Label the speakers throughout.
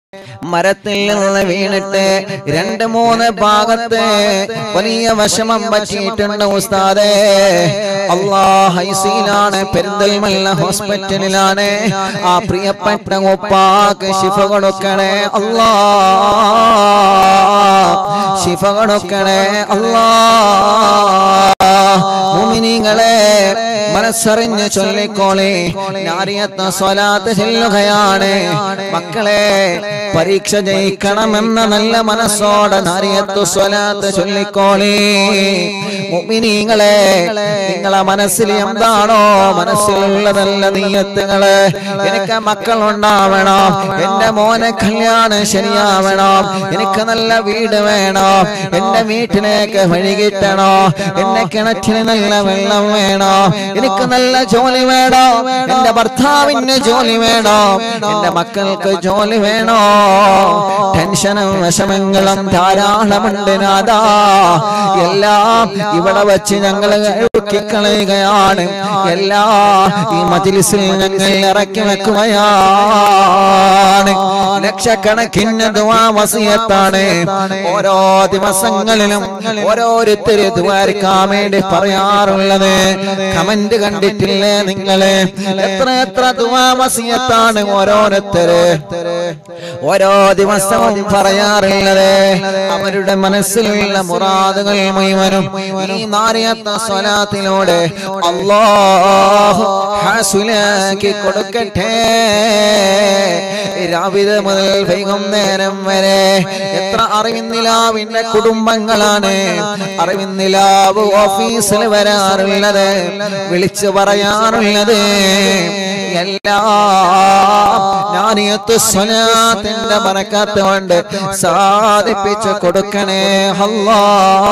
Speaker 1: മരത്തിൽ നിന്ന് വീണിട്ട് രണ്ട് മൂന്ന് ഭാഗത്ത് വലിയ വിഷമം പറ്റിയിട്ടുണ്ട് ഉസ്താദേ അള്ളാഹ് ഐസിയിലാണ് പെരിന്തൽമല്ല ഹോസ്പിറ്റലിലാണ് ആ പ്രിയപ്പെട്ട ഉപ്പാക്ക് ശിഫ കൊടുക്കണേ അല്ലാ ശിഫ കൊടുക്കണേ അല്ലാ മുമിനിങ്ങളെ മനസ്സറിഞ്ഞ് ചൊല്ലിക്കോളെ നാരിയത്ത സ്വലാത്ത് ചെല്ലുകയാണ് മക്കളെ പരീക്ഷ ജയിക്കണമെന്ന നല്ല മനസ്സോടെ നാരിയത്ത് സ്വലാത്ത് ചൊല്ലിക്കോളെ മുമിനിങ്ങളെ നിങ്ങളെ മനസ്സിൽ എന്താണോ മനസ്സിലുള്ളതല്ല നീയത്തുകള് എനിക്ക് മക്കൾ ഉണ്ടാവണം എന്റെ മോനെ കല്യാണം ശരിയാവണം എനിക്ക് നല്ല വീട് വേണം എന്റെ വീട്ടിലേക്ക് വഴി കിട്ടണോ എന്റെ കിണറ്റിന് നല്ല വെള്ളം വേണോ എനിക്ക് നല്ല ജോലി വേണോ എന്റെ ഭർത്താവിന് ജോലി വേണോ എന്റെ മക്കൾക്ക് ജോലി വേണോ ടെൻഷനും വിഷമങ്ങളും ധാരാളമുണ്ട് നാദാ എല്ലാം ഇവിടെ വെച്ച് ഞങ്ങൾ കളയുകയാണ് എല്ലാ ഈ മജിലിസിൽ ഞങ്ങൾ ഇറക്കി വെക്കുകയാണ് ലക്ഷക്കണക്കിന് ദുആ വസിയത്താണ് ഓരോ ദിവസങ്ങളിലും ഓരോരുത്തര് ദ്വാരിക്കാൻ വേണ്ടി പറയാറുള്ളത് കമന്റ് കണ്ടിട്ടില്ലേ നിങ്ങള് എത്ര എത്ര ദുആ വസിയത്താണ് ഓരോരുത്തര് ഓരോ ദിവസവും പറയാറുള്ളത് അവരുടെ മനസ്സിലുള്ള മുറാദുകൾ മുഴുവനും ഈ നാരിയത്ത സ്വലാത്തിലൂടെ അല്ലാഹു ഹാസുലാക്കി കൊടുക്കട്ടെ രാവിലെ മുതൽ വൈകുന്നേരം വരെ എത്ര അറിവിന്നിലാവിന്റെ കുടുംബങ്ങളാണ് അറിവിന്നിലാവ് ഓഫീസിൽ വരാറുള്ളത് വിളിച്ചു പറയാറുള്ളത് എല്ലാം ഞാനിയത്ത് സ്വലാത്തിന്റെ ബറക്കത്ത് കൊണ്ട് സാധിപ്പിച്ചു കൊടുക്കണേ അല്ലാ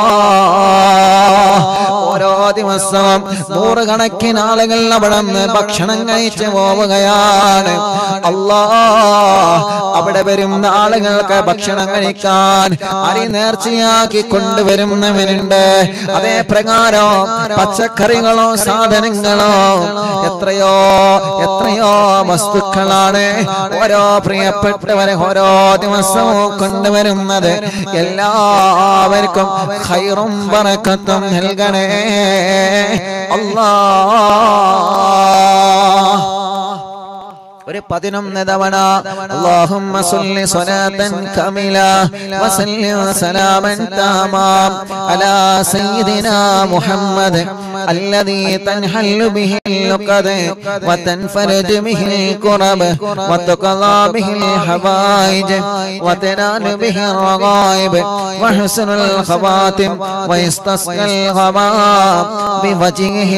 Speaker 1: ഓരോ ദിവസവും നൂറുകണക്കിന് ആളുകൾ അവിടെ നിന്ന് ഭക്ഷണം കഴിച്ചു പോവുകയാണ് അല്ലാ അവിടെ വരുന്ന ആളുകൾക്ക് ഭക്ഷണം കഴിക്കാൻ അരി നേർച്ചയാക്കി കൊണ്ടുവരുന്നവനുണ്ട് അതേ പ്രകാരം പച്ചക്കറികളോ സാധനങ്ങളോ എത്രയോ എത്രയോ വസ്തുക്കളാണ് ഓരോ പ്രിയപ്പെട്ടവരെ ഓരോ ദിവസവും കൊണ്ടുവരുന്നത് എല്ലാവർക്കും ഖൈറും ബറക്കത്തും നൽകണേ അല്ലാ ഒരു പതിനൊന്ന് തവണ അല്ലാഹുമ്മ സല്ലി സ്വലാത്തൻ കമില വസല്ലി സലാമൻ താമാം അലാ സയ്യിദിനാ മുഹമ്മദ് الذي تنحل به اللقد وتنفرج به الكرب وتقضى به الحوائج وتنال به الرغائب وحسن الخواتم ويستسقى الغمام بوجهه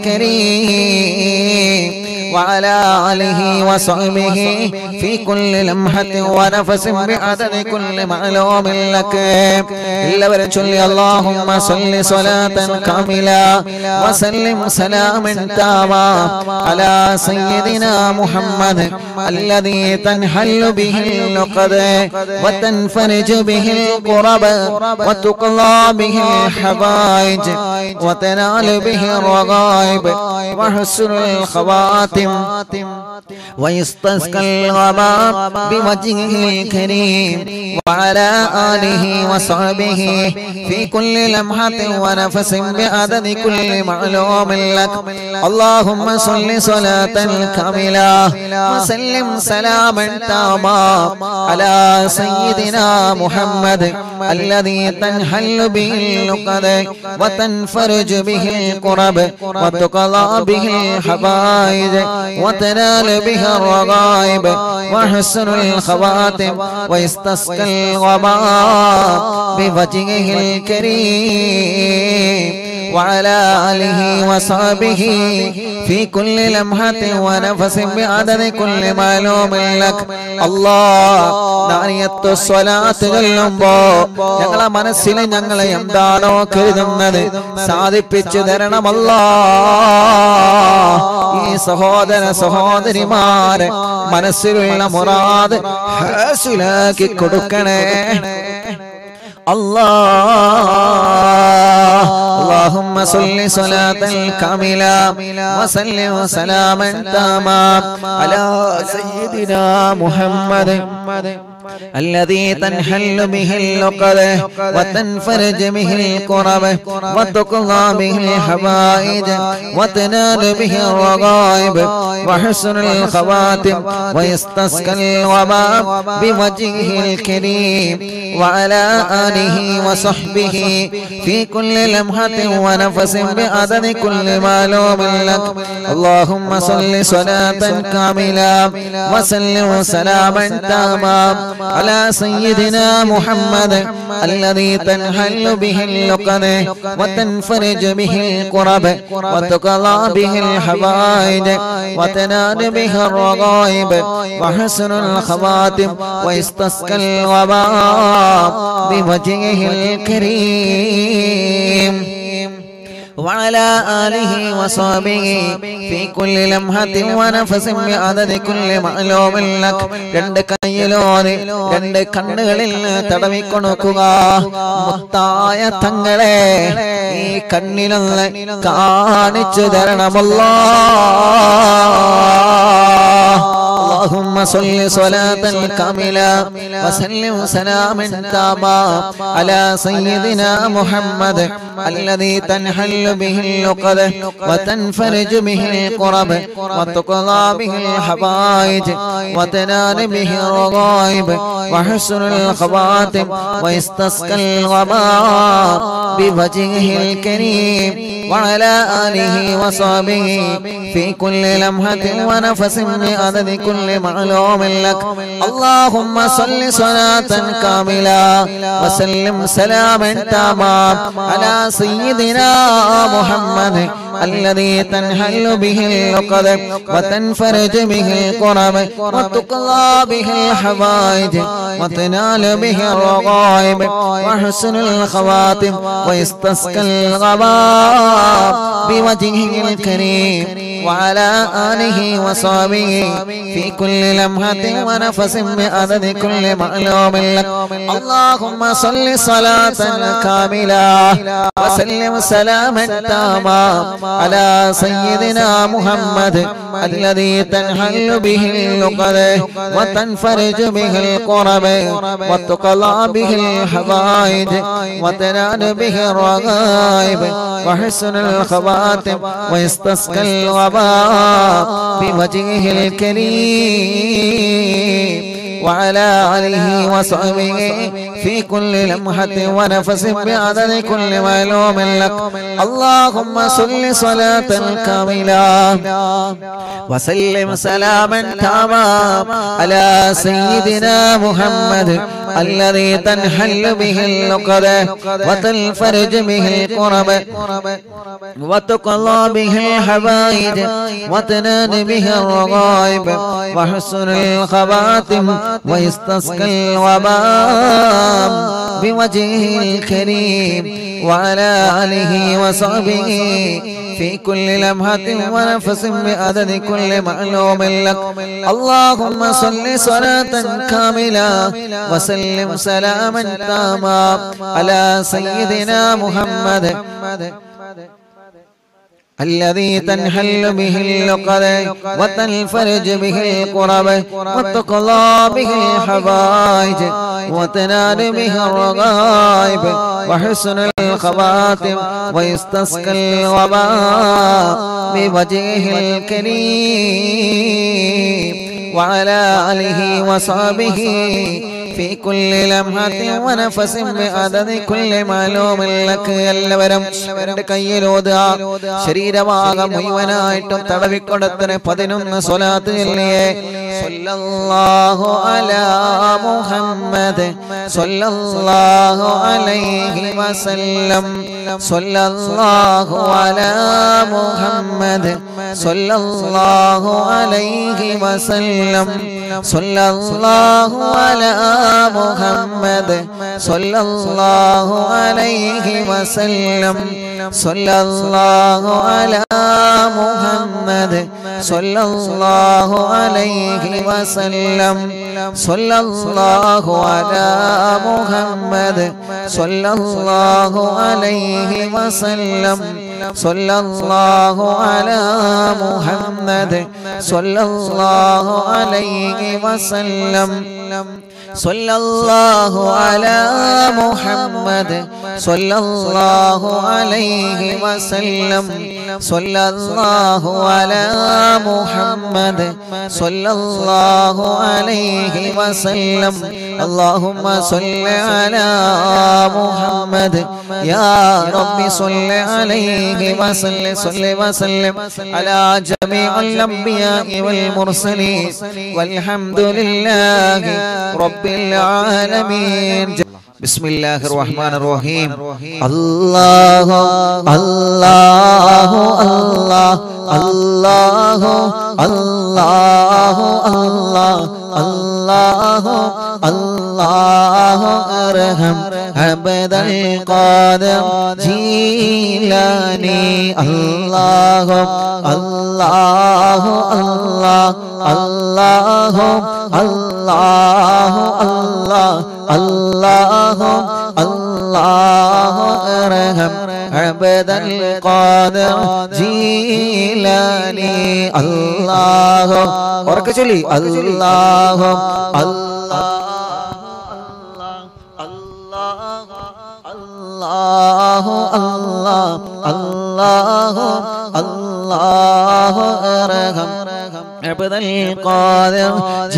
Speaker 1: الكريم وعلى آله وصحبه في كل لمحة ونفس بعدد كل معلوم لك إلا برجل اللهم صل صلاة كاملة وسلم سلاما تاما على سيدنا محمد الذي تنحل به اللقد وتنفرج به القرب وتقضى به الحوائج وتنال به الرغائب وحسن الخواتم ويستسقى الغمام بوجهه الكريم وعلى آله وصحبه في كل لمحة ونفس بعدد كل معلوم لك اللهم صل صلاة كاملة وسلم سلاما تاما على سيدنا محمد الذي تنحل به اللقد وتنفرج به الكرب وتقضى به الحبائج وتنال به الرغائب وحسن الخواتم ويستسقى الغمام بوجهه الكريم وعلى آله وصحبه في كل لمحة ونفس بعدد كل معلوم لك الله നാരിയത്ത് സ്വലാത്ത് ചൊല്ലുമ്പോ ഞങ്ങളെ മനസ്സിൽ ഞങ്ങളെ എന്താണോ കരുതുന്നത് സാധിപ്പിച്ചു തരണമല്ല ഈ സഹോദര സഹോദരിമാരെ മനസ്സിലുള്ള മുറാദ് ഹാസിലാക്കി കൊടുക്കണേ അല്ലാ اللهم صل صلاة كاملة وسلم سلاما تاما على سيدنا محمد الذي تنحل به اللقد وتنفرج به الكرب وتقضى به الحوائج وتنال به الرغائب وحسن الخواتم ويستسقى الوباء بوجهه الكريم وعلى آله وصحبه في كل لمحة ونفس بعدد كل معلوم لك اللهم صل صلاة كاملة وسلم سلاما تاما على سيدنا محمد الذي تنحل به اللقد وتنفرج به الكرب وتقضى به الحوائج وتنال به الرغائب وحسن الخواتم ويستسقى الوباء بوجهه الكريم وعلى آله وصحبه في كل لمحة ونفس بعدد كل معلوم لك രണ്ട് കയ്യിലോന് രണ്ട് കണ്ണുകളിൽ തടവിക്കൊടുക്കുക മുത്തായ തങ്ങളെ ഈ കണ്ണിലൊന്ന് കാണിച്ചു തരണമല്ലോ اللهم صل صلاة كاملة وسلم سلاما تاما على سيدنا محمد الذي تنحل به اللقد وتنفرج به القرب وتقضى به الحوائج وتنال به الرغائب وحسن الخواتم ويستسقى الغباء بوجهه الكريم وعلى آله وصحبه في كل لمحة ونفس بعدد كل معلوم لك اللهم صل صلاة كاملة وسلم سلاما تاما على سيدنا محمد الذي تنحل به اللقد وتنفرج به الكرب وتقضى به الحوائج وتنال به الرغائب وحسن الخواتم ويستسقى الغباء بوجهه الكريم وعلى آله وصحبه في كل لمحة ونفس بعدد كل معلوم لك اللهم صل صلاة كاملة وسلم سلاما تاما على سيدنا محمد الذي تنحل به اللقد وتنفرج به القرب وتقضى به الحوائج وتنال به الرغائب وحسن الخواتم ويستسقى الوباء بوجهه الكريم وعلى آله وصحبه في كل لمحة ونفس بعدد كل معلوم لك اللهم صل صلاة كاملة وسلم سلاما تاما على سيدنا محمد الذي تنحل به اللقد وتنفرج به الكرب وتقضى به الحبائج وتنال به الرغائب وحسن الخواتم ويستسقى الوباء بوجهه الكريم وعلى آله وصحبه في كل لمحة ونفس بعدد كل معلوم لك اللهم صل صلاة كاملة وسلم سلاما تاما على سيدنا محمد الذي تنحل به اللقد وتنفرج به القرب وتقضى به الحوائج وتنال به الرغائب وحسن الخواتم ويستسقى الوباء بوجهه الكريم وعلى آله وصحبه في كل لمحة ونفس بعدد كل معلوم لك എല്ലാവരും എൻ്റെ കയ്യിലോതുക ശരീരഭാഗം മുഴുവനായിട്ടും തടവിക്കൊടുത്തിന് പതിനൊന്ന് സ്വലാത്ത് ചൊല്ലിയേ സല്ലല്ലാഹു അലാ മുഹമ്മദ് സല്ലല്ലാഹു അലൈഹി വസല്ലം സല്ലല്ലാഹു അലാ മുഹമ്മദ് സല്ലല്ലാഹു അലൈഹി വസല്ലം സല്ലല്ലാഹു അലാ മുഹമ്മദ് സല്ലല്ലാഹു അലൈഹി വസല്ലം സല്ലല്ലാഹു അലാ മുഹമ്മദ് صلى الله عليه وسلم صلى الله على محمد صلى الله عليه وسلم صلى الله على محمد صلى الله عليه وسلم صلى الله على محمد صلى الله عليه وسلم صلى الله على محمد صلى الله عليه وسلم اللهم صل على محمد يا رب صل عليه وسلم صل وسلم على جميع الأنبياء والمرسلين والحمد لله رب العالمين بسم الله الرحمن الرحيم الله الله الله الله الله الله الله الله ارحم عبد القادر جيلاني الله الله الله الله الله الله الله الله ارحم عبد القادر جيلاني الله ഉറക്കെ ചൊല്ലി അല്ലാഹു അല്ലാഹു അല്ലാഹു അല്ലാഹു അല്ലാഹു അർഹം عبد القادر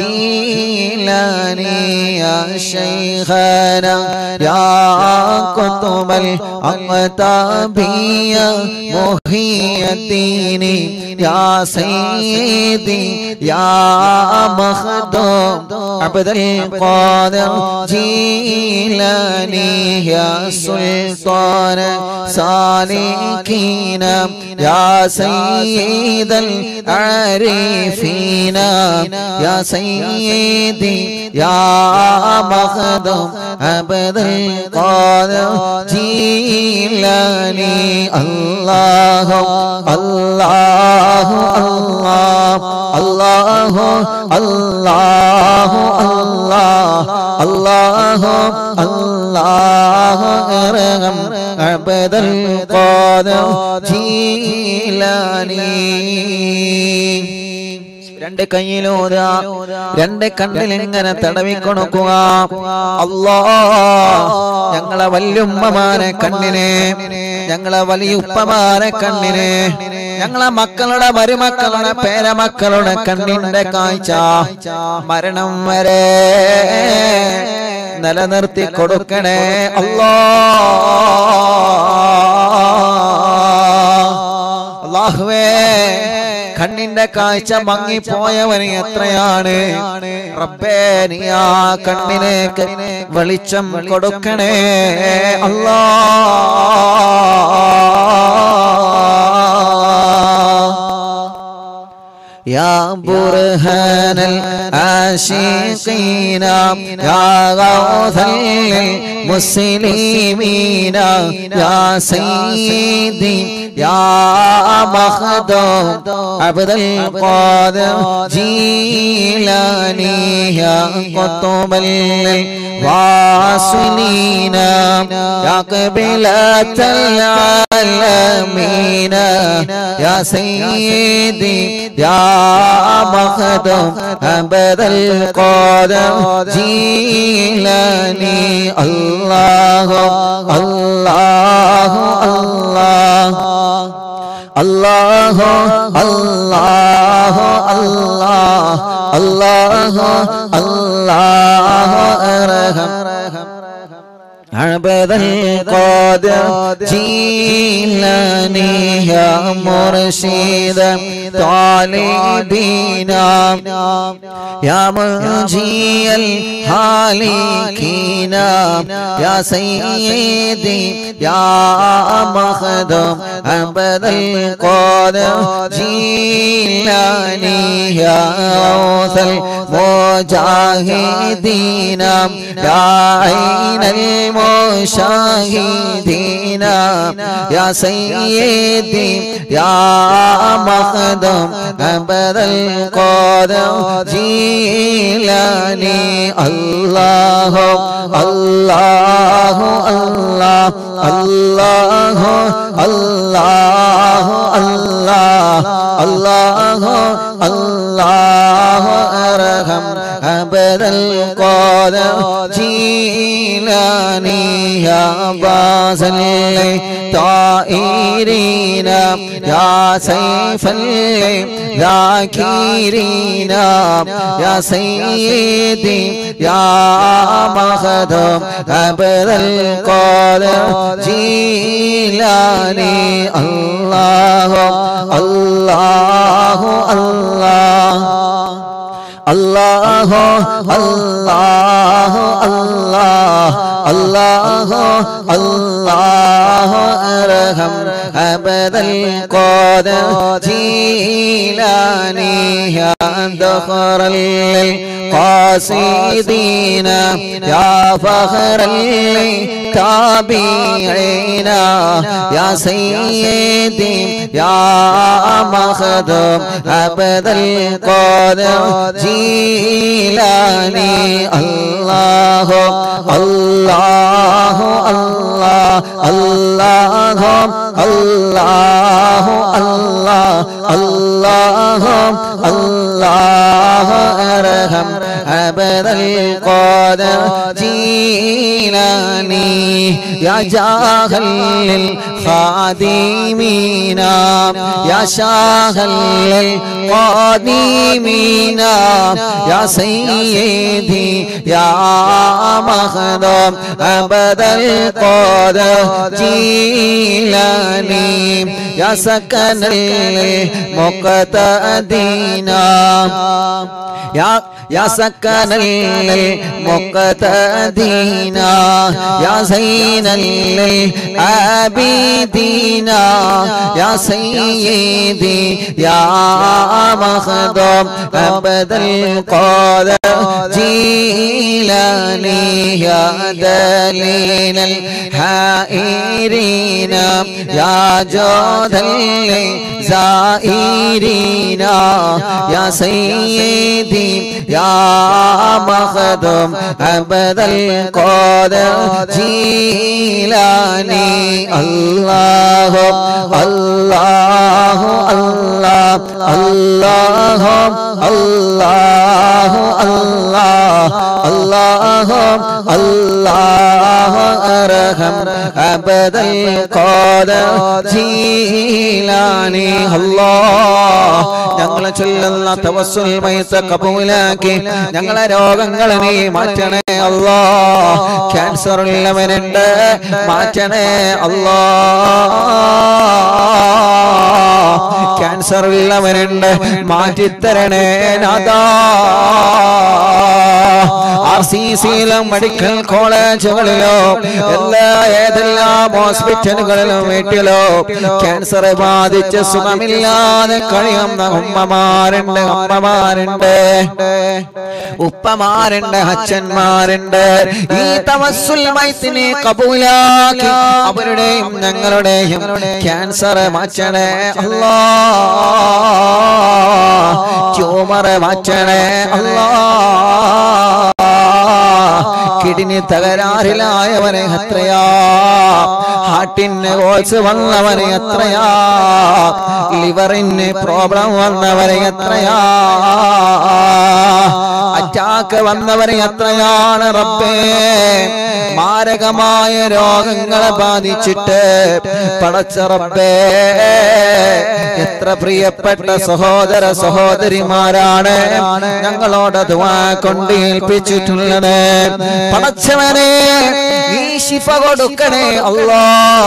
Speaker 1: جيلاني يا شيخنا يا قطب الأقطابي محي الدين يا سيدي يا مخدوم عبد القادر جيلاني يا سلطان سالكين يا سيد العارفين يا سيدي يا مخدوم عبد القادر جيلاني الله الله الله الله الله الله الله الله ارغم عبد القادر جيلاني രണ്ട് കയ്യിലൂത രണ്ട് കണ്ണിൽ ഇങ്ങനെ തടവി കൊടുക്കുക അല്ലാ ഞങ്ങളെ വല്യുമ്മമാരെ കണ്ണിനെ ഞങ്ങളെ വലിയുപ്പമാരെ കണ്ണിനെ ഞങ്ങളെ മക്കളുടെ മരുമക്കളുടെ പേരമക്കളുടെ കണ്ണിന്റെ കാഴ്ച മരണം വരെ നിലനിർത്തി കൊടുക്കണേ അല്ലാ അള്ളാഹുവേ കണ്ണിന്റെ കാഴ്ച മങ്ങിപ്പോയവന് എത്രയാണ് റബ്ബേ നീ ആ കണ്ണിലേക്ക് വെളിച്ചം കൊടുക്കണേ അല്ലാ يا برهان العاشقين يا غوث للمسلمين يا سيدي يا مخدوم عبد القادر جيلاني يا قطب الواصلين يا قبلة العالمين يا سيدي يا مخدوم عبد القادر جيلاني الله الله الله الله الله الله الله الله ارحم عبد القادر جيلاني يا مرشد طالبين يا منجي الهالكين يا سيدي يا مخدوم عبد القادر جيلاني يا غوث المجاهدين يا عين المجاهدين شاهدينا يا سيدي يا مخدم أبد القادم جيلاني الله الله الله الله الله الله الله الله أرحم أبد القادم جيلاني يا باز طائرين يا سيف الذاكرين يا سيدي يا مخدم أبد القادر جيلاني الله الله الله الله الله الله الله الله أرحم أبد القادر جيلاني يا دخر القاصدين يا فخر التابعين يا سيدي يا مخدوم أبد القادر جيلاني الله الله الله الله الله الله الله الله أرحم أبد القادر جيلاني يا جاهل الخادمين يا شاهل القادمين يا سيدي يا مخدوم أبد القادر جيلاني يا سكن المقتدين يا يا سكن المقتدين يا زين العابدين يا سيدي يا مخدوم أبد القادر جيلاني يا دليل الحائرين يا جود الزائرين يا سيدي يا مخدوم أبد القادر جيلاني الله الله الله الله الله الله الله الله أرحم أبد القادر جيلاني الله ഞങ്ങളെ ചൊല്ലുന്ന തവസ്സുൽ മൈത്ത കബൂലാക്കി ഞങ്ങളെ രോഗങ്ങളെ നീ മാറ്റണേ അല്ലാ ക്യാൻസർ ഉള്ളവനുണ്ട് മാറ്റണേ അല്ലാ ക്യാൻസർ ഉള്ളവനുണ്ട് മാറ്റിത്തരണേ നാദാ ആർ സി സിയിലും മെഡിക്കൽ കോളേജുകളിലോ എല്ലാ ഏതെല്ലാം ഹോസ്പിറ്റലുകളിലും വീട്ടിലോ ക്യാൻസർ ബാധിച്ച് സുഖമില്ലാതെ കഴിയുന്ന ഉമ്മമാരുണ്ട് അമ്മമാരുണ്ട് ഉപ്പമാരുണ്ട് അച്ഛന്മാരുണ്ട് ഈ തവസ്സുൽ മൈത്തിനെ കബൂലാക്കി അവരുടെയും ഞങ്ങളുടെയും ക്യാൻസർ മാറ്റണേ അല്ലാ ട്യൂമർ മാറ്റണേ അല്ലാ കിഡ്നി തകരാറിലായവനെ എത്രയാ ഹാർട്ടിന് കോഴ്സ് വന്നവനെ എത്രയാ ലിവറിന് പ്രോബ്ലം വന്നവനെ എത്രയാ അറ്റാക്ക് വന്നവനെ എത്രയാണ് റബ്ബേ മാരകമായ രോഗങ്ങളെ ബാധിച്ചിട്ട് പടച്ച റബ്ബേ എത്ര പ്രിയപ്പെട്ട സഹോദര സഹോദരിമാരാണ് ഞങ്ങളോട് ദുആ കൊണ്ട് ഏൽപ്പിച്ചിട്ടുള്ളത് പടച്ചവനെ നീ ശിഫ കൊടുക്കണേ അല്ലാ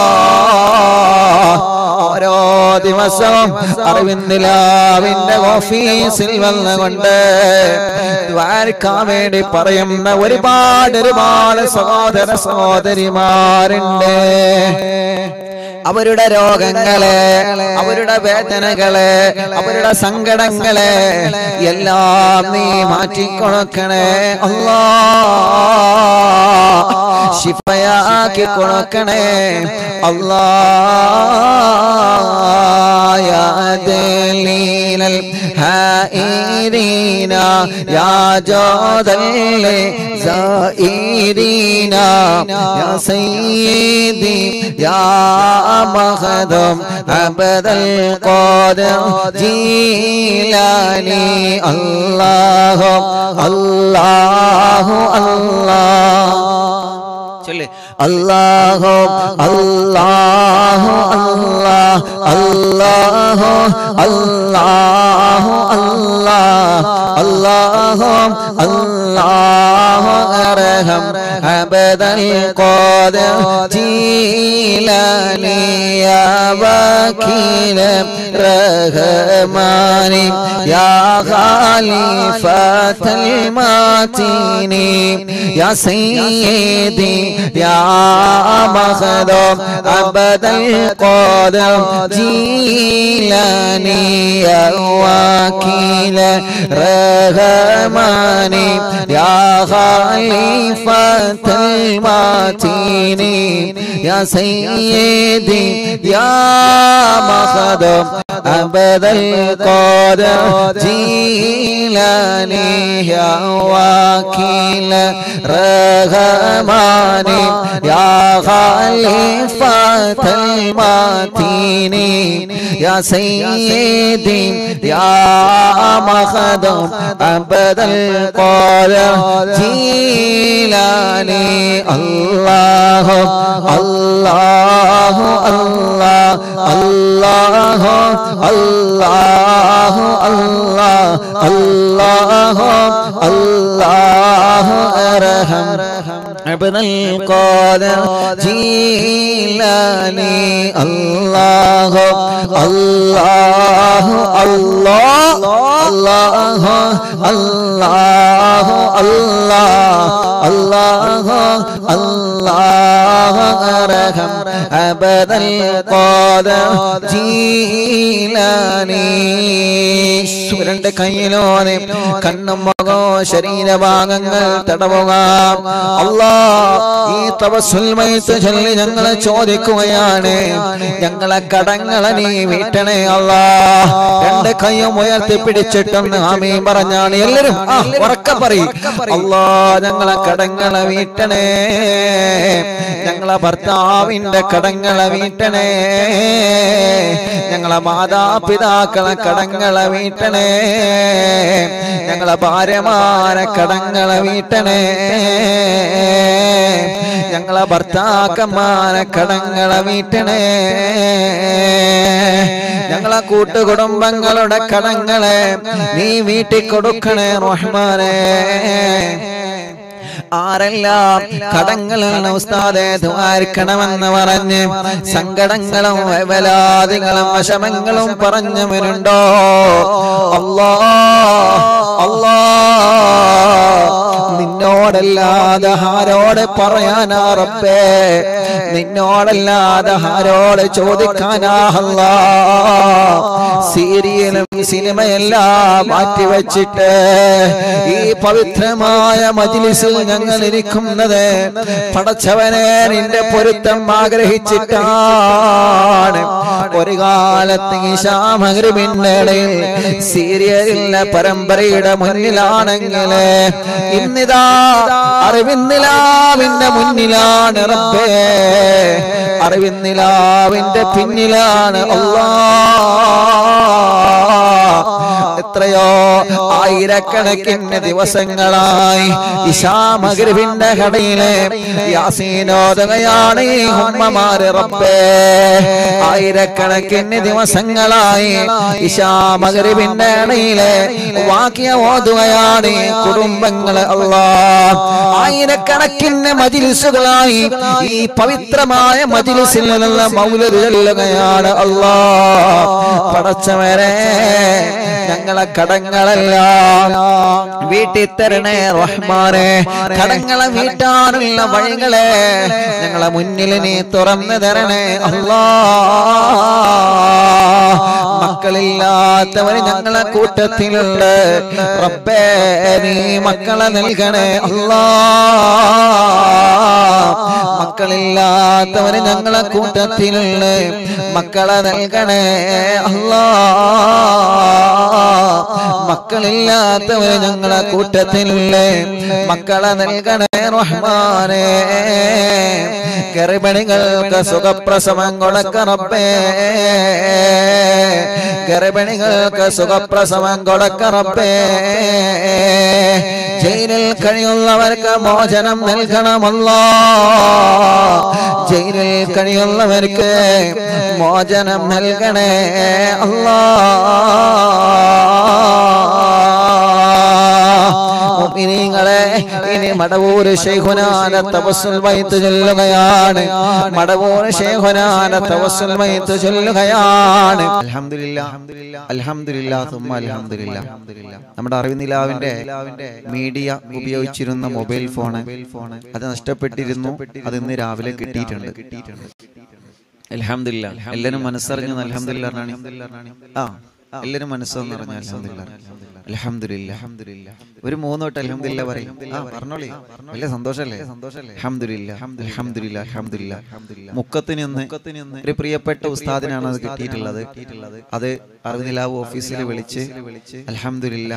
Speaker 1: ഓരോ ദിവസവും അറിവിന്ദിലാവിന്റെ ഓഫീസിൽ വന്നുകൊണ്ട് ദ്വാരക്കാൻ വേണ്ടി പറയുന്ന ഒരുപാട് ഒരുപാട് സഹോദര സഹോദരിമാരുണ്ട് അവരുടെ രോഗങ്ങളെ അവരുടെ വേദനകളെ അവരുടെ സങ്കടങ്ങളെ എല്ലാം നീ മാറ്റിക്കൊടുക്കണേ അല്ലാ ശിഫയാ കൊടുക്കണേ അല്ലാ يا دليل الهائرين يا جود الزائرين يا سيدي يا مخدم عبد القادر جيلاني الله الله الله ചൊല്ല് അല്ലാഹു അല്ലാഹു അല്ലാഹ് അല്ലാഹു അല്ലാഹു അല്ലാഹ് അല്ലാഹു അല്ലാഹു അർഹം അബദൽ ഖാദിർ ജീലാനി യാ വകീല റഹ്മാനി യാ ഖാലിഫത്തൽ മാതീനി യാ സയ്യിദി യാ മഖദൂം അബദൽ ഖാദിർ ജീലാനി യാ വകീല റഹ്മാനി യാ ഖാലിഫത്തൽ മാതീനി യാ സയ്യിദി യാ മഖദൂം അബദൽ ഖാദിർ ജീലാനി യാ വകീല റഹ്മാനി യാ ഖാലിഫത്തൽ മാതീനി യാ സയ്യിദി യാ മഖദൂം അബദൽ ഖാദിർ ജീലാനി അല്ലാഹു അല്ലാഹു അല്ലാഹു അല്ലാഹു അല്ലാഹു അല്ലാഹു അല്ലാഹു അല്ലാഹു അർഹം عبد القادر جيلاني الله الله الله الله الله الله الله الله أرحم عبد القادر جيلاني സുരന്റെ കയ്യിലോനെ കണ്ണും മുഖോ ശരീരഭാഗങ്ങൾ തടവുക അല്ലാ ഈ തപസ്സുൽമയത്ത് ചൊല്ലി ഞങ്ങളെ ചോദിക്കുകയാണ് ഞങ്ങളെ കടങ്ങളെ നീ വീട്ടണേ അല്ലാ രണ്ട് കൈയും ഉയർത്തി പിടിച്ചിട്ടൊന്ന് ആമീൻ പറഞ്ഞാണ് എല്ലാരും ആ, ഉറക്കെ പറയും അല്ലാ ഞങ്ങളെ കടങ്ങളെ വീട്ടണേ ഞങ്ങളെ ഭർത്താവിന്റെ കടങ്ങളെ വീട്ടണേ ഞങ്ങളെ മാതാപിതാക്കളെ കടങ്ങളെ വീട്ടണേ ഞങ്ങളെ ഭാര്യമാരെ കടങ്ങളെ വീട്ടണേ ഞങ്ങളെ ഭർത്താക്കന്മാരെ കടങ്ങളെ വീട്ടണേ ഞങ്ങളെ കൂട്ടുകുടുംബങ്ങളുടെ കടങ്ങളെ നീ വീട്ടിൽ കൊടുക്കണേ റഹ്മാനെ ആരെല്ലാം കടങ്ങളുള്ള ഉസ്താദെ ദ്വാരിക്കണമെന്ന് പറഞ്ഞ് സങ്കടങ്ങളും വേവലാദികളും വിഷമങ്ങളും പറഞ്ഞവരുണ്ടോ അല്ലാ അല്ലാ നിന്നോടല്ലാതെ ആരോട് പറയാനാ റബ്ബേ നിന്നോടല്ലാതെ ആരോട് ചോദിക്കാനാ അല്ലാ സീരിയലും സിനിമയെല്ലാം മാറ്റിവെച്ചിട്ട് ഈ പവിത്രമായ മജിലിസിൽ ഞങ്ങൾ ഇരിക്കുന്നത് പടച്ചവനെ നിന്റെ പൊരുത്തം ആഗ്രഹിച്ചിട്ടാണ് ഒരു കാലത്ത് ഈ ശ്യാമകരിമിന്റെ ഇടയിൽ സീരിയലിന്റെ പരമ്പരയുടെ മുന്നിലാണെങ്കിൽ ഇന്നിതാ അറിവിന്നിലാവിന്റെ മുന്നിലാണ് റബ്ബേ അറിവിന്നിലാവിന്റെ പിന്നിലാണ് അല്ലാ എത്രയോ ആയിരക്കണക്കിന് ദിവസങ്ങളായി ഇഷാമഗ്രവിന്റെ കടയിലെ യാസീനോദകയാണ് ഈ ഉമ്മമാര് റബ്ബേ ആയിരക്കണക്കിന് ദിവസങ്ങളായി ഇഷാമഗ്രവിന്റെ കടയിലെ വാക്യ ഓതുകയാണ് ഈ കുടുംബങ്ങള് അല്ലാ ആയിരക്കണക്കിന് മജിലിസുകളായി ഈ പവിത്രമായ മജിലിസിൽ നിന്നുള്ള മൗലര് ചെല്ലുകയാണ് അല്ലാ പടച്ചവരെ ഞങ്ങളെ കടങ്ങളെല്ലാം വീട്ടിൽ തരണേ റഹ്മാനെ കടങ്ങളെ വീട്ടാനുള്ള വഴികളെ ഞങ്ങളെ മുന്നിൽ നീ തുറന്നു തരണേ അല്ലാ മക്കളില്ലാത്തവര് ഞങ്ങളെ കൂട്ടത്തിലുണ്ട് റബ്ബേ നീ മക്കളെ നൽകണേ അല്ലാ മക്കളില്ലാത്ത മക്കളില്ലാത്തവര് ഞങ്ങളെ കൂട്ടത്തിലുള്ള മക്കളെ നൽകണേ അല്ലാ മക്കളില്ലാത്തവര് ഞങ്ങളെ കൂട്ടത്തിലുള്ള മക്കളെ നൽകണേ റഹ്മാനേ ഗർഭിണികൾക്ക് സുഖപ്രസവം കൊടുക്കറപ്പേ ഗർഭിണികൾക്ക് സുഖപ്രസവം കൊടുക്കറപ്പേ ജയിലിൽ കഴിയുന്നവർക്ക് മോചനം നൽകണമല്ലോ ജയിലിൽ കഴിയുന്നവർക്ക് മോചനം നൽകണേ അല്ലാ മുഅ്മിനീങ്ങളെ ഇനി മടവൂര് ശൈഖുനാന തവസ്സുൽ വൈത്ത് ചൊല്ലുകയാണ് മടവൂര് ശൈഖുനാന തവസ്സുൽ വൈത്ത് ചൊല്ലുകയാണ് അൽഹംദുലില്ലാ അൽഹംദുലില്ലാ തുമ്മ അൽഹംദുലില്ലാ നമ്മുടെ അറിവിനിലാവിന്റെ മീഡിയ ഉപയോഗിച്ചിരുന്ന മൊബൈൽ ഫോണ് അത് നഷ്ടപ്പെട്ടിരുന്നു അത് ഇന്ന് രാവിലെ കിട്ടിയിട്ടുണ്ട് അൽഹംദുലില്ലാ എല്ലാരും മനസ്സറിഞ്ഞു അൽഹംദുലില്ലാ ആ എല്ലാരും മനസ്സെന്ന് പറഞ്ഞു അൽഹംദുലില്ലാ അൽഹംദുലില്ലാ അൽഹംദുലില്ലാ ഒരു മൂന്ന് തൊട്ട് അൽഹംദുലില്ലാ പറയും ആ പറഞ്ഞോളി വലിയ സന്തോഷല്ലേ സന്തോഷല്ലേ അൽഹംദുലില്ലാ അൽഹംദുലില്ലാ അൽഹംദുലില്ലാ മുക്കത്തിന് നിന്ന് ഒരു പ്രിയപ്പെട്ട ഉസ്താദിനാണ് അത് കിട്ടിയിട്ടുള്ളത് അത് അറിവിനിലാവ് ഓഫീസിൽ വിളിച്ച് അൽഹംദുലില്ലാ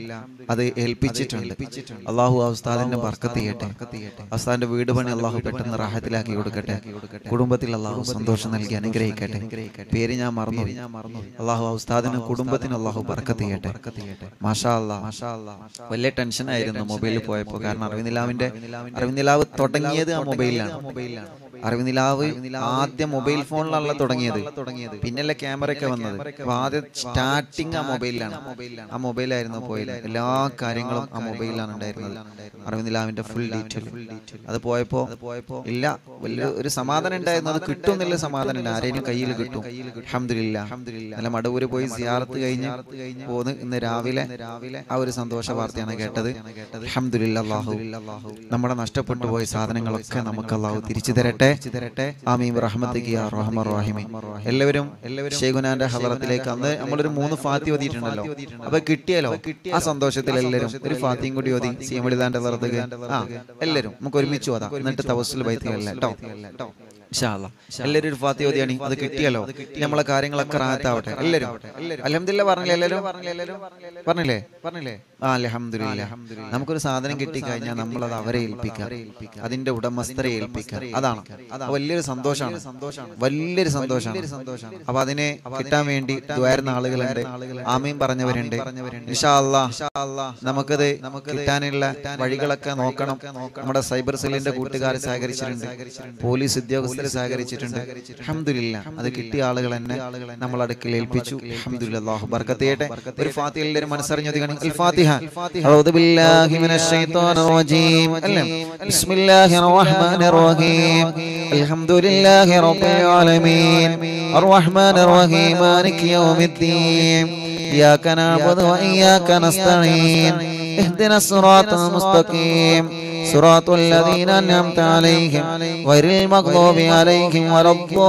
Speaker 1: അത് ഏൽപ്പിച്ചിട്ടുണ്ട് അള്ളാഹു ആ ഉസ്താദിന്റെ ബർക്കത്ത് ചെയ്യട്ടെ ഉസ്താദിന്റെ വീട് പണി അള്ളാഹു പെട്ടെന്ന് റാഹത്തിലാക്കി കൊടുക്കട്ടെ കുടുംബത്തിൽ അള്ളാഹു സന്തോഷം നൽകി അനുഗ്രഹിക്കട്ടെ പേര് ഞാൻ മറന്നു അള്ളാഹു ആ ഉസ്താദിനും കുടുംബത്തിന് അള്ളാഹു ബർക്കത്ത് ചെയ്യട്ടെ മാഷാ അല്ലാ വലിയ ടെൻഷൻ ആയിരുന്നു മൊബൈലിൽ പോയപ്പോ കാരണം അറിവിനിലാവിന്റെ അറിവിനിലാവ് തുടങ്ങിയത് ആ മൊബൈലിലാണ് അറിവിനിലാവ് ആദ്യം മൊബൈൽ ഫോണിലാണല്ലോ തുടങ്ങിയത് പിന്നല്ലേ ക്യാമറ ഒക്കെ വന്നത് അപ്പൊ ആദ്യം സ്റ്റാർട്ടിങ് ആ മൊബൈലിലാണ് ആ മൊബൈലായിരുന്നു പോയത് എല്ലാ കാര്യങ്ങളും ആ മൊബൈലിലാണ് ഉണ്ടായിരുന്നത് അറിവിനിലാവിന്റെ ഫുൾ ഡീറ്റെയിൽ അത് പോയപ്പോ ഇല്ല വലിയ ഒരു സമാധാനം ഉണ്ടായിരുന്നു അത് കിട്ടും എന്നുള്ള സമാധാനം ഇല്ല ആരെയും കയ്യിൽ കിട്ടും അഹമ്മദില്ല നല്ല മടവൂര് പോയി സിയാറത്ത് കഴിഞ്ഞ് പോന്ന് ഇന്ന് രാവിലെ ആ ഒരു സന്തോഷ വാർത്തയാണ് കേട്ടത് അഹമ്മദില്ല അള്ളാഹു നമ്മുടെ നഷ്ടപ്പെട്ടു പോയ സാധനങ്ങളൊക്കെ നമുക്ക് അള്ളാഹു തിരിച്ചു തരട്ടെ ആമീം റഹ്മത്തിക്ക് യാ റഹ്മർ റഹീമി എല്ലാവരും എല്ലാവരും ഷെയ്ഖുനാന്റെ ഹലറത്തിലേക്ക് അന്ന് നമ്മളൊരു മൂന്ന് ഫാത്തി ഓതിയിട്ടുണ്ടല്ലോ അപ്പൊ കിട്ടിയാലോ ആ സന്തോഷത്തിൽ എല്ലാവരും ഒരു ഫാത്തിയും കൂടി ഓതി സി എം എഴുതാന്റെ ഹലറത്തേക്ക് ആ എല്ലാവരും നമുക്ക് ഒരുമിച്ച് ഓതാം എന്നിട്ട് തവസ്സിൽ ബൈത്തുകളില്ല കേട്ടോ എല്ലാവരും ഒരു ഫാത്തി ഓതിയാണ് അത് കിട്ടിയല്ലോ നമ്മളെ കാര്യങ്ങളൊക്കെ റാത്താവട്ടെ എല്ലാവരും അലഹമില്ല പറഞ്ഞില്ലേ എല്ലാവരും പറഞ്ഞില്ലേ പറഞ്ഞില്ലേ ആ അലഹമില്ല നമുക്കൊരു സാധനം കിട്ടിക്കഴിഞ്ഞാൽ നമ്മൾ അത് അവരെ ഏൽപ്പിക്കാം അതിന്റെ ഉടമസ്ഥരെ ഏൽപ്പിക്കാം അതാണ് അത് വലിയൊരു സന്തോഷമാണ് വലിയൊരു സന്തോഷമാണ് അപ്പൊ അതിനെ കിട്ടാൻ വേണ്ടി ദ്വാരുന്ന ആളുകളുണ്ട് ആമയും പറഞ്ഞവരുണ്ട് ഇൻഷാ അല്ലാ നമുക്കത് കിട്ടാനുള്ള വഴികളൊക്കെ നോക്കണം നമ്മുടെ സൈബർ സെല്ലിന്റെ കൂട്ടുകാർ സഹകരിച്ചിട്ടുണ്ട് പോലീസ് ഉദ്യോഗസ്ഥർ സഹകരിച്ചിട്ടുണ്ട് അഹമ്മദില്ല അത് കിട്ടിയ ആളുകൾ തന്നെ നമ്മൾ അടുക്കൽ ഏൽപ്പിച്ചു അഹമ്മദില്ല അല്ലാഹു ബർക്കത്ത് ചെയ്യട്ടെ ഒരു ഫാത്തിഹ എല്ലാവരും മനസ്സറിഞ്ഞൊതുക്കണം അൽ ഫാത്തിഹ അഊദു ബില്ലാഹി മിനശ് ശൈത്വാനിർ റജീം അല്ലേ ബിസ്മില്ലാഹിർ റഹ്മാനിർ റഹീം അൽഹംദുലില്ലാഹി റബ്ബിൽ ആലമീൻ അർറഹ്മാനിർ റഹീം മാലികി യൗമിദ്ദീൻ إياك نعبد وإياك نستعين اهدنا الصراط المستقيم صراط الذين أنعمت عليهم غير المغضوب عليهم ولا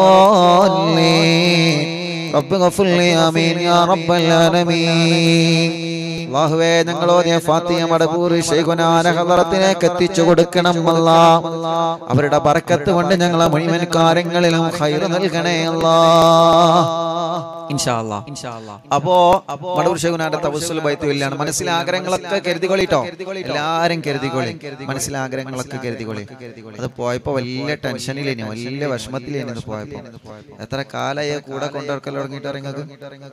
Speaker 1: الضالين رب اغفر لي آمين يا رب العالمين അള്ളാഹുവേ ഞങ്ങൾ ഓതിയ ഫാത്തിയ മടപൂർ ഹദറത്തിലേക്ക് എത്തിച്ചു കൊടുക്കണം അല്ല അവരുടെ ബറക്കത്ത് കൊണ്ട് ഞങ്ങളെ മുഴുവൻ കാര്യങ്ങളിലും ഹൈർ നൽകണേ അല്ലാ അപ്പോ മടൂർ ഷെയ്ഖുനാന്റെ തവസ്സുൽ ബൈത്ത് വലിയാണ് മനസ്സിലെ ആഗ്രഹങ്ങളൊക്കെ കരുതികൊള്ളിട്ടോ എല്ലാരും കരുതികൊള്ളി മനസ്സിലെ ആഗ്രഹങ്ങളൊക്കെ കരുതികൊള്ളി അത് പോയപ്പോ വലിയ ടെൻഷനിലേനി വലിയ വിഷമത്തിലേനി ഇത് പോയപ്പോ എത്ര കാലായി കൂടെ കൊണ്ടിറക്കൽ തുടങ്ങിയിട്ട് ഇറങ്ങക്ക്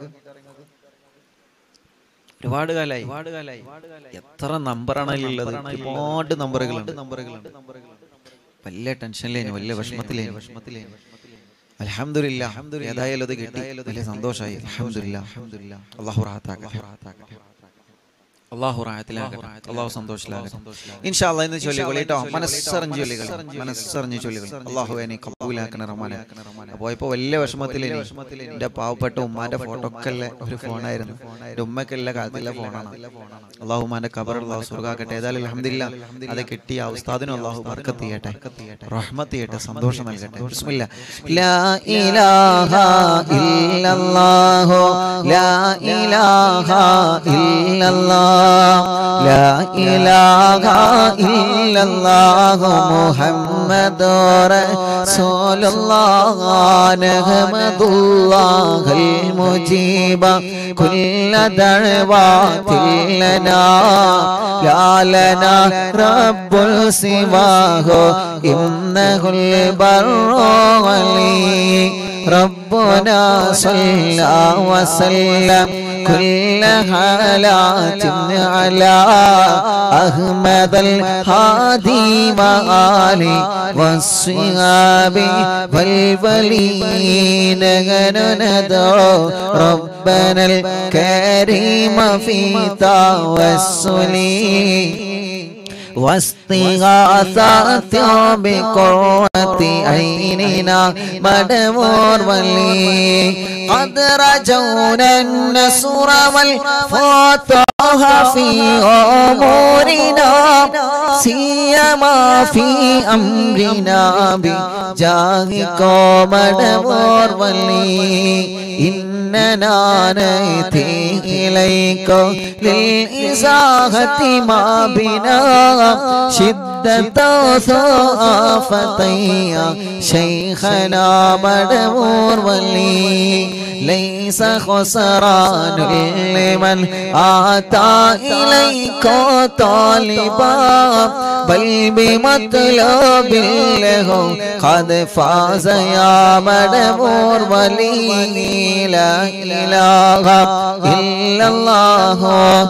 Speaker 1: ഒരുപാട് കാലായി എത്ര നമ്പറാണ് ഉള്ളത് ഒരുപാട് നമ്പറുകളുണ്ട് നമ്പറുകളുണ്ട് വലിയ ടെൻഷനിലേനി വലിയ വിഷമത്തിലേനി വിഷമത്തിലേനി അലഹമില്ല ഏതായാലും അത് കിട്ടി വലിയ സന്തോഷമായി അലഹമില്ല അള്ളാഹു റാത്താക്കട്ടെ അള്ളാഹു റായത്തിലാകട്ടെ അള്ളാഹു സന്തോഷത്തിലാകട്ടെ ഇൻഷാ അല്ലാഹ് ഇന്ന് ചൊല്ലിക്കൊള്ളി കേട്ടോ മനസ്സറിഞ്ഞ് ചൊല്ലികൾ മനസ്സറിഞ്ഞ് ചൊല്ലികൾ അള്ളാഹു എന്നെ കബൂലാക്കണ റഹ്മാനെ പോയപ്പോ വലിയ വിഷമത്തിൽ എന്റെ പാവപ്പെട്ട ഉമ്മാന്റെ ഫോട്ടോ ഒക്കെ ഒരു ഫോണായിരുന്നു എന്റെ ഉമ്മയൊക്കെ എല്ലാ കാലത്തിലെ ഫോണാണ് അള്ളാഹു ഉമ്മാന്റെ കബർ അള്ളാഹു സുർഗാക്കട്ടെ ഏതായാലും അലഹമില്ല അത് കിട്ടിയ ഉസ്താദിനും അള്ളാഹു ബർക്കത്ത് ചെയ്യട്ടെ റഹ്മത്ത് ചെയ്യട്ടെ സന്തോഷം നൽകട്ടെ ബിസ്മില്ലാ ലാ ഇലാഹ ഇല്ലല്ലാഹു ലാ ഇലാഹ ഇല്ലല്ലാഹ് لا إله إلا الله محمد رسول الله نحمد الله المجيب كل دعوات لنا لا لنا رب سواه إنه البر ولي ربنا صلى وسلم كل حالات على أحمد الهادي وآله والصحاب والولين ندعو ربنا الكريم في توسلي واستغاثات بقرة عيننا مدمور ولي قد رجونا النصر والفتح في أمورنا سيما في أمرنا بجاهك مدمور ولي إننا نأتي إليك للإزاحة ما بنا شدة ثافتي شيخنا مدمور ولي ليس خسران لمن آتى إليك طالبا بل بمطلب له قد فاز يا مدمور ولي لا إله إلا الله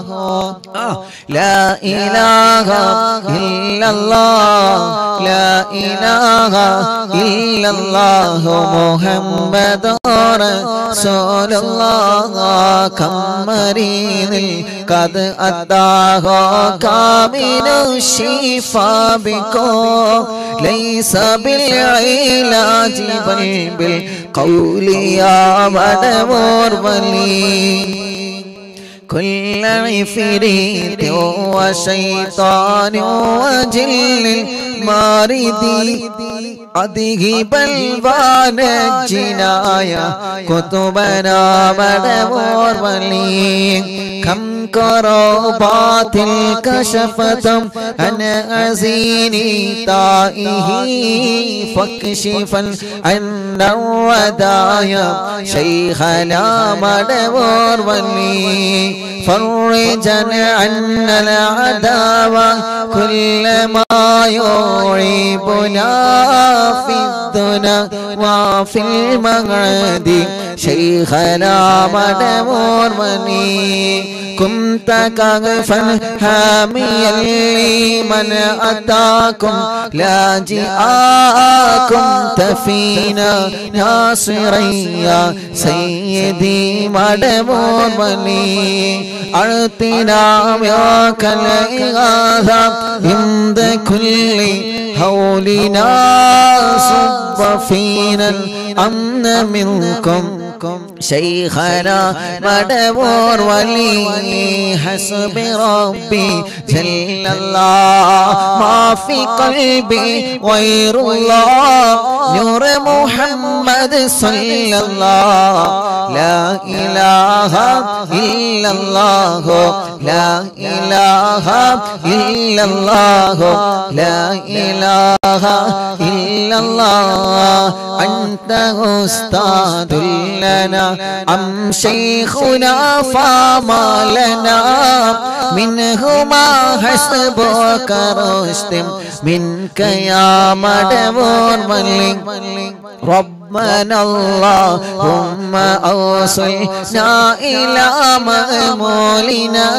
Speaker 1: لا إله إلا الله لا إله إلا الله محمد رسول الله كم مريض قد أتاه كامل الشفاء بكم ليس بالعلاج بل بالقول يا مدمور ولي كل عفريت وشيطان وجل مارد أذهب بلوان الجنايا كتبنا مدمور ولي كم كربات كشفت عن أزيني طائه فاكشفا عن الودايا شيخنا مدمور ولي فرجا عنا العداوة كل ما يعيبنا في الدنا وفي المغرد شيخنا مدمور مني كنت كغفا حاميا لمن أتاكم لاجئا كنت فينا ناصريا سيدي مدمور مني أعطنا ياك الإغاثة عند كل هولنا صب فينا الأمن منكم شيخنا مدبور ولي حسب ربي جل الله ما في قلبي غير الله نور محمد صلى الله لا إله إلا الله لا إله إلا الله لا إله إلا الله أنت أستاذ لنا أم شيخنا فما لنا منهما حسبك رشد منك يا مدبور ملك ربنا اللهم أوصلنا إلى مأمولنا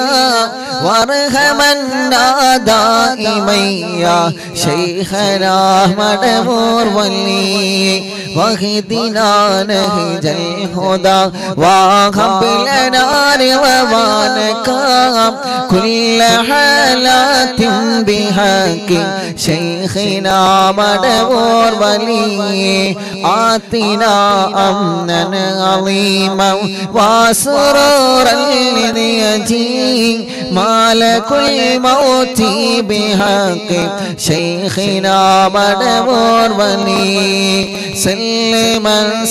Speaker 1: وارحمنا دائما يا شيخنا مدبور ولي واهدنا نهج الهدى وهب لنا رضوانك كل حالات بحق شيخنا مدبور ولي آتنا أمنا عظيما وسرورا لنيجي مالك الموت بحق شيخنا مدبور ولي سلما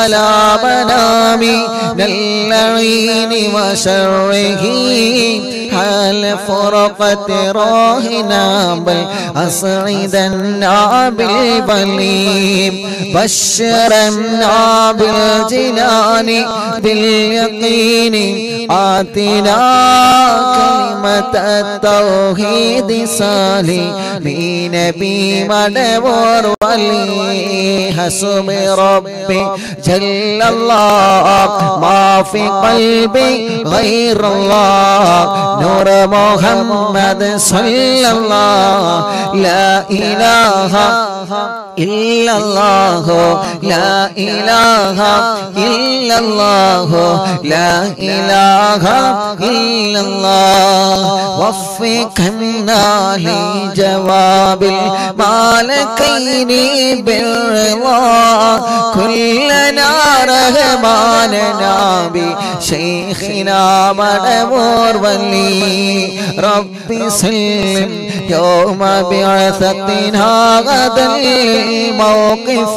Speaker 1: سلامنا من اللعين وشره حال فرقة راهنا بل أسعدنا بالبليم بشرنا بالجنان باليقين آتنا كلمة التوحيد صالحين بمدبر ولي حسب ربي جل الله ما في قلبي غير الله نور محمد صلى الله لا إله إلا الله لا إله إلا الله لا إله إلا الله وفقنا لجواب المالكين بالرضا كلنا رحماننا بشيخنا مدبور ولي ربي سلم يوم بعثتنا غدا الموقف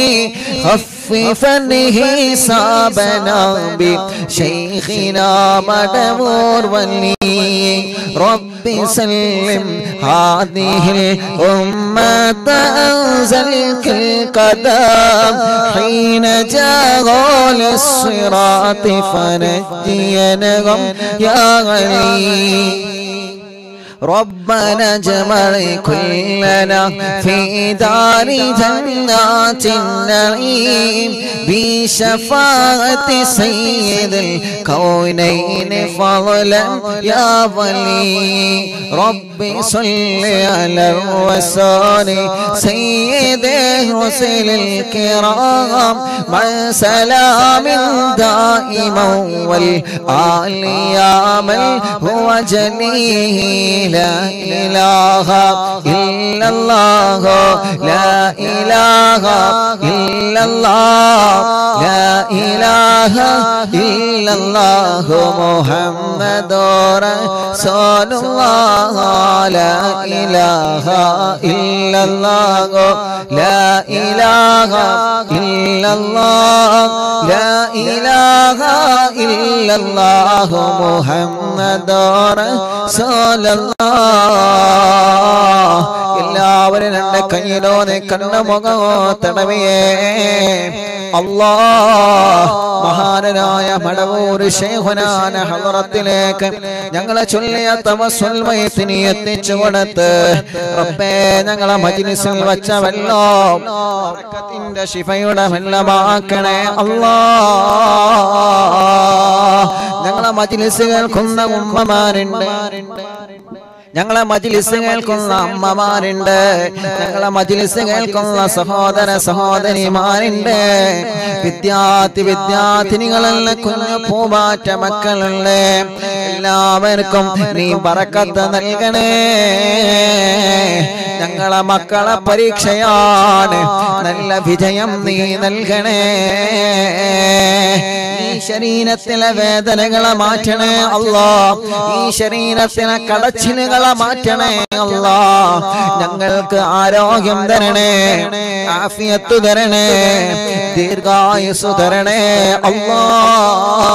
Speaker 1: خففا حسابنا بشيخنا مدبور ولي رب سلم هذه الأمة أنزلك القدم حين جاء للصراط فنجينهم يا غني ربنا اجمع كلنا في دار جنات النعيم بشفاعة سيد الكونين فضلا يا ولي ربي صل على الرسول سيد الرسل الكرام مع سلام دائما والآل يا من هو جليل لا إله إلا الله لا إله إلا الله لا إله إلا الله محمد رسول الله لا إله إلا الله لا إله إلا الله لا إله إلا الله محمد رسول الله എല്ലാവരും രണ്ട് കയ്യിലോ കണ്ണ മുഖമോ തടവിയേ അല്ലാ മഹാനരായ മടവൂർ ശേഖനാന ഹലറത്തിലേക്ക് ഞങ്ങളെ ചൊല്ലിയ തമസ്വൽമയത്തിന് എത്തിച്ചു കൊടുത്ത് റബ്ബേ ഞങ്ങളെ മജ്ലിസിൽ വച്ച വെള്ളം ബർക്കത്തിന്റെ ശിഫയുടെ വെള്ളമാക്കണേ അല്ലാ ഞങ്ങളെ മജ്ലിസ് കേൾക്കുന്ന ഉമ്മമാരുണ്ട് ഞങ്ങളെ മജിലിസ് കേൾക്കുന്ന അമ്മമാരുണ്ട് ഞങ്ങളെ മജിലിസ് കേൾക്കുന്ന സഹോദര സഹോദരിമാരുണ്ട് വിദ്യാർത്ഥി വിദ്യാർത്ഥിനികളല്ല കുഞ്ഞു പൂമാറ്റ മക്കളുണ്ട് എല്ലാവർക്കും നീ പറക്കത്ത് നൽകണേ ഞങ്ങളെ മക്കളെ പരീക്ഷയാണ് നല്ല വിജയം നീ നൽകണേ ഈ ശരീരത്തിലെ വേദനകളെ മാറ്റണേ അല്ലാ ഈ ശരീരത്തിലെ കടച്ചിലുകളെ മാറ്റണേ അല്ലാ ഞങ്ങൾക്ക് ആരോഗ്യം തരണേ ആഫിയത്ത് തരണേ ദീർഘായുസ് തരണേ അല്ലാ